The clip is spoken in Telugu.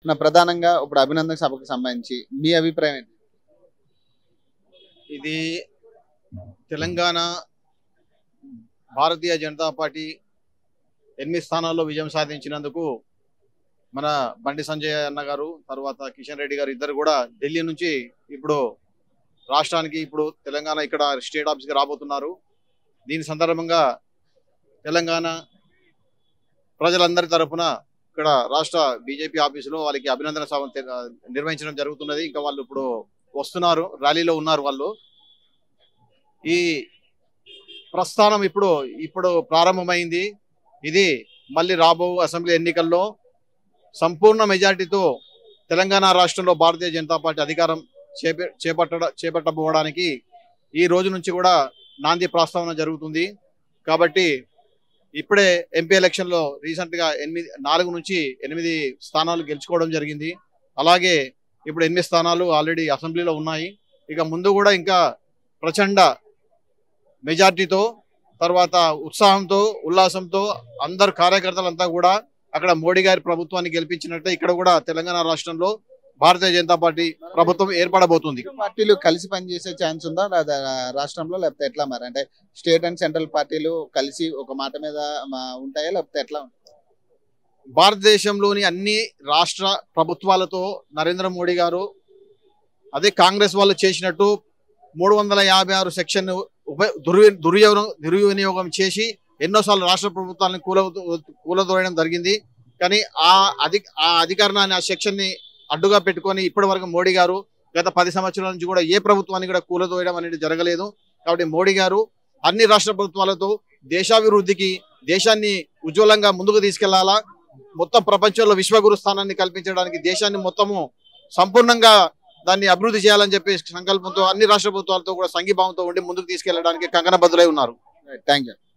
నా ప్రధానంగా ఇప్పుడు అభినందన సభకు సంబంధించి మీ అభిప్రాయం ఏంటి ఇది తెలంగాణ భారతీయ జనతా పార్టీ ఎనిమిది స్థానాల్లో విజయం సాధించినందుకు మన బండి సంజయ్ అన్న గారు తర్వాత కిషన్ రెడ్డి గారు ఇద్దరు కూడా ఢిల్లీ నుంచి ఇప్పుడు రాష్ట్రానికి ఇప్పుడు తెలంగాణ ఇక్కడ స్టేట్ ఆఫీస్కి రాబోతున్నారు దీని సందర్భంగా తెలంగాణ ప్రజలందరి తరపున ఇక్కడ రాష్ట్ర బీజేపీ ఆఫీసులో వాళ్ళకి అభినందన సభ తె- నిర్వహించడం జరుగుతున్నది ఇంకా వాళ్ళు ఇప్పుడు వస్తున్నారు ర్యాలీలో ఉన్నారు వాళ్ళు ఈ ప్రస్థానం ఇప్పుడు ఇప్పుడు ప్రారంభమైంది ఇది మళ్ళీ రాబో అసెంబ్లీ ఎన్నికల్లో సంపూర్ణ మెజార్టీతో తెలంగాణ రాష్ట్రంలో భారతీయ జనతా పార్టీ అధికారం చేప చేపట్ట చేపట్టబోవడానికి ఈ రోజు నుంచి కూడా నాంది ప్రస్తావన జరుగుతుంది కాబట్టి ఇప్పుడే ఎంపీ ఎలక్షన్లో రీసెంట్గా ఎనిమిది నాలుగు నుంచి ఎనిమిది స్థానాలు గెలుచుకోవడం జరిగింది అలాగే ఇప్పుడు ఎనిమిది స్థానాలు ఆల్రెడీ అసెంబ్లీలో ఉన్నాయి ఇక ముందు కూడా ఇంకా ప్రచండ మెజార్టీతో తర్వాత ఉత్సాహంతో ఉల్లాసంతో అందరు కార్యకర్తలంతా కూడా అక్కడ మోడీ గారి ప్రభుత్వాన్ని గెలిపించినట్టే ఇక్కడ కూడా తెలంగాణ రాష్ట్రంలో భారతీయ జనతా పార్టీ ప్రభుత్వం ఏర్పడబోతుంది ఇరు పార్టీలు కలిసి పనిచేసే ఛాన్స్ ఉందా లేదా రాష్ట్రంలో లేకపోతే ఎట్లా మరి అంటే స్టేట్ అండ్ సెంట్రల్ పార్టీలు కలిసి ఒక మాట మీద మా- ఉంటాయా లేకపోతే ఎట్లా భారతదేశంలోని అన్ని రాష్ట్ర ప్రభుత్వాలతో నరేంద్ర మోడీ గారు అదే కాంగ్రెస్ వాళ్ళు చేసినట్టు మూడు వందల యాభై ఆరు సెక్షన్ ఉప దుర్వి దుర్వినియోగం దుర్వినియోగం చేసి ఎన్నోసార్లు రాష్ట్ర ప్రభుత్వాలను కూల కూలదోయడం జరిగింది కానీ ఆ అధి ఆ అధికారాన్ని ఆ సెక్షన్ ని అడ్డుగా పెట్టుకొని ఇప్పటి వరకు మోడీ గారు గత పది సంవత్సరాల నుంచి కూడా ఏ ప్రభుత్వాన్ని కూడా కూలదోయడం అనేది జరగలేదు కాబట్టి మోడీ గారు అన్ని రాష్ట్ర ప్రభుత్వాలతో దేశాభివృద్ధికి దేశాన్ని ఉజ్వలంగా ముందుకు తీసుకెళ్లాలా మొత్తం ప్రపంచంలో విశ్వగురు స్థానాన్ని కల్పించడానికి దేశాన్ని మొత్తము సంపూర్ణంగా దాన్ని అభివృద్ధి చేయాలని చెప్పి సంకల్పంతో అన్ని రాష్ట్ర ప్రభుత్వాలతో కూడా సంఘీభావంతో ఉండి ముందుకు తీసుకెళ్లడానికి కంకణబద్దులై ఉన్నారు థ్యాంక్ యూ